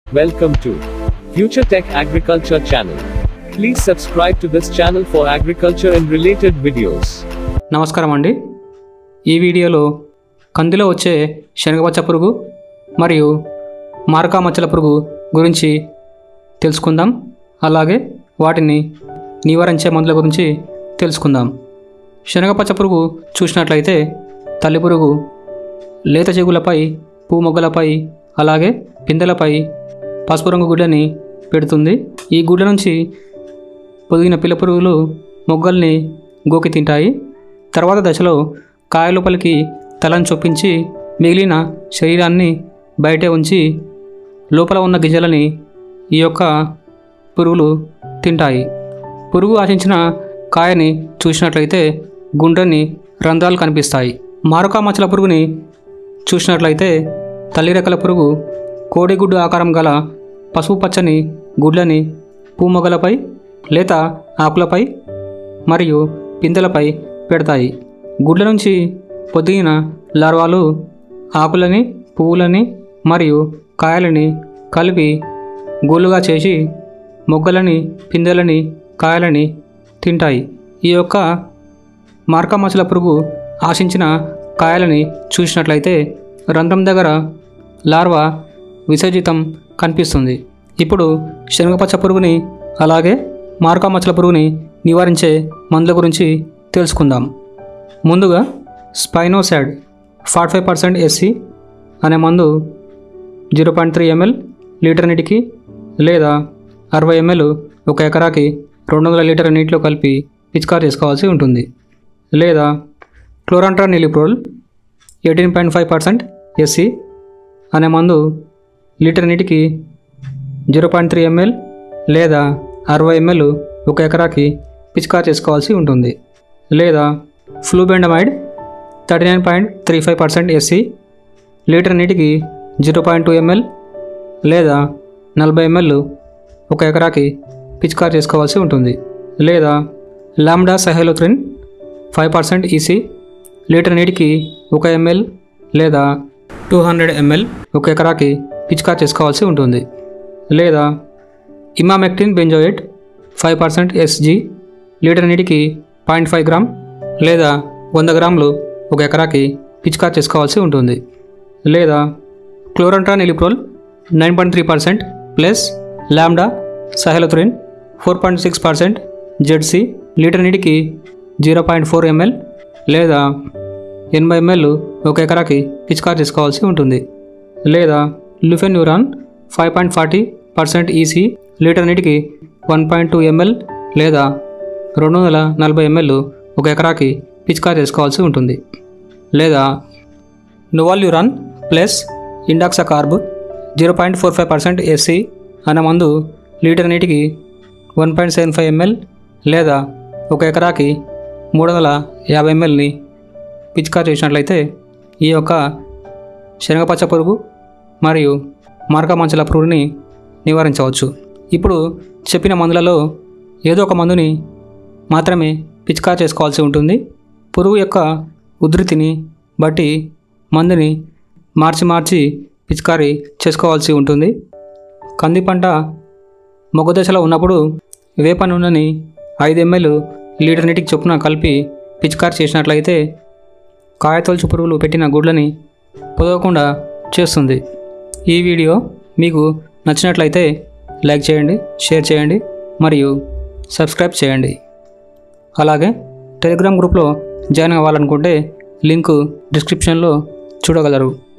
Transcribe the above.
Welcome to Future Tech Agriculture channel. Please subscribe to this channel for agriculture and related videos. నమస్కారం అండి ఈ వీడియోలో కందిలో వచ్చే శనగపచ్చ పురుగు మరియు మార్కా మచ్చల పురుగు గురించి తెలుసుకుందాం అలాగే వాటిని నివారించే మందుల గురించి తెలుసుకుందాం శనగపచ్చ పురుగు చూసినట్లయితే తల్లి పురుగు లేత చెగులపై పువ్వు మొగ్గలపై అలాగే పిందెలపై పసుపు రంగు గుడ్లని పెడుతుంది ఈ గుడ్ల నుంచి పొదిగిన పిల్ల పురుగులు మొగ్గల్ని గోకి తింటాయి తర్వాత దశలో కాయ లోపలికి తలను చొప్పించి మిగిలిన శరీరాన్ని బయటే ఉంచి లోపల ఉన్న గింజలని ఈ యొక్క పురుగులు తింటాయి పురుగు ఆశించిన కాయని చూసినట్లయితే గుండ్రని రంధ్రాలు కనిపిస్తాయి మారుకా మచ్చల పురుగుని చూసినట్లయితే తల్లి రెక్కల పురుగు కోడిగుడ్డు ఆకారం గల పసుపు పచ్చని గుడ్లని పూమొగలపై లేత ఆకులపై మరియు పిందెలపై పెడతాయి గుడ్ల నుంచి పొదిగిన లార్వాలు ఆకులని పువ్వులని మరియు కాయలని కలిపి గూలుగా చేసి మొగ్గలని పిందెలని కాయలని తింటాయి ఈ యొక్క మార్కమచ్చల పురుగు ఆశించిన కాయలని చూసినట్లయితే రంధ్రం దగ్గర లార్వా విసర్జితం కనిపిస్తుంది ఇప్పుడు శనగపచ్చ పురుగుని అలాగే మార్కామచ్చల పురుగుని నివారించే మందుల గురించి తెలుసుకుందాం ముందుగా spinosad forty five percent SC అనే మందు zero point three ML litre నీటికి లేదా అరవై ఎంఎల్ ఒక ఎకరాకి రెండు వందల లీటర్ నీటిలో కలిపి పిచికారు చేసుకోవాల్సి ఉంటుంది లేదా chlorantraniliprole eighteen point five percent SC అనే మందు లీటర్ నీటికి జీరో పాయింట్ త్రీ ఎంఎల్ లేదా అరవై ఎంఎల్ ఒక ఎకరాకి పిచికారు చేసుకోవాల్సి ఉంటుంది లేదా flubendiamide thirty nine point three five percent SC litre నీటికి జీరో పాయింట్ టూ ఎంఎల్ లేదా నలభై ఎంఎల్ ఒక ఎకరాకి పిచికారు చేసుకోవాల్సి ఉంటుంది లేదా lambda cyhalothrin five percent EC litre నీటికి ఒక ఎంఎల్ లేదా టూ హండ్రెడ్ ఎంఎల్ ఒక ఎకరాకి పిచికారు చేసుకోవాల్సి ఉంటుంది లేదా emamectin benzoate five percent SG litre నీటికి పాయింట్ ఫైవ్ గ్రామ్ లేదా వంద గ్రాములు ఒక ఎకరాకి పిచికారు చేసుకోవాల్సి ఉంటుంది లేదా chlorantraniliprole nine point three percent plus lambda cyhalothrin four point six percent ZC litre నీటికి జీరో పాయింట్ ఫోర్ ఎంఎల్ లేదా ఎనభై ఎంఎల్ ఒక ఎకరాకి పిచికారు చేసుకోవాల్సి ఉంటుంది లేదా lufenuron five point forty percent EC litre నీటికి వన్ పాయింట్ టూ ఎంఎల్ లేదా రెండు వందల నలభై ఎంఎల్ ఒక ఎకరాకి పిచికారు చేసుకోవాల్సి ఉంటుంది లేదా novaluron plus indoxacarb zero point four five percent SC అనే మందు లీటర్ నీటికి one point seven five ML లేదా ఒక ఎకరాకి మూడు వందల యాభై ఎంఎల్ని పిచికారు చేసినట్లయితే ఈ యొక్క శనగపచ్చ పురుగు మరియు మార్క మంచల పురుగుని నివారించవచ్చు ఇప్పుడు చెప్పిన మందులలో ఏదో ఒక మందుని మాత్రమే పిచికారు చేసుకోవాల్సి ఉంటుంది పురుగు యొక్క ఉధృతిని బట్టి మందుని మార్చి మార్చి పిచికారీ చేసుకోవాల్సి ఉంటుంది కంది పంట మొగ్గ దశలో ఉన్నప్పుడు వేప నూనెని ఐదు ఎంఎల్ లీటర్ నీటికి చొప్పున కలిపి పిచికారి చేసినట్లయితే కాయతొలుచు పురుగులు పెట్టిన గుడ్లని పొదవకుండా చేస్తుంది ఈ వీడియో మీకు నచ్చినట్లయితే లైక్ చేయండి షేర్ చేయండి మరియు సబ్స్క్రైబ్ చేయండి అలాగే టెలిగ్రామ్ గ్రూప్లో జాయిన్ అవ్వాలనుకుంటే లింకు డిస్క్రిప్షన్లో చూడగలరు